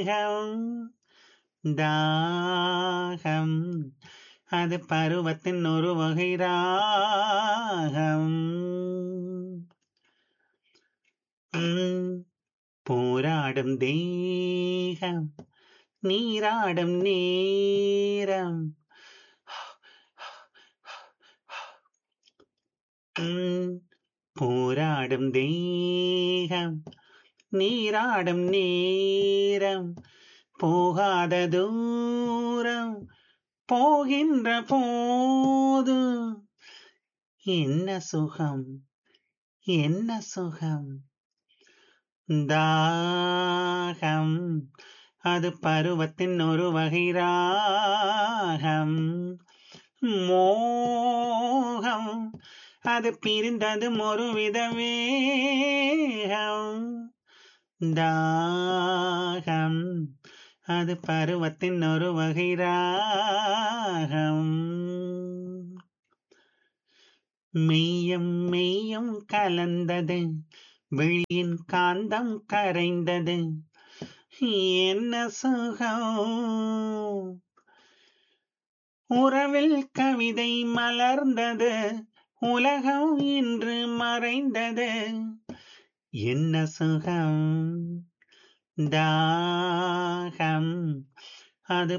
தேகம் தாகம் அது பருவத்தின் ஒரு வகை ராகம் உம், போராடும் தேகம் நீராடும் நேரம் உம், போராடும் தேகம் நீராடும் நேரம் போகாத தூரம் போகின்ற போது என்ன சுகம் என்ன சுகம் தாகம் அது பருவத்தின் ஒரு வகை ராகம் மோகம் அது பிரிந்ததும் ஒரு வித வேகம் தாகம் அது பருவத்தின் ஒரு வகை ராகம் மெய்யும் மெய்யும் கலந்தது விழியின் காந்தம் கரைந்தது என்ன சுகம் உறவில் கவிதை மலர்ந்தது உலகம் இன்று மறைந்தது என்ன சுகம் தாகம் அது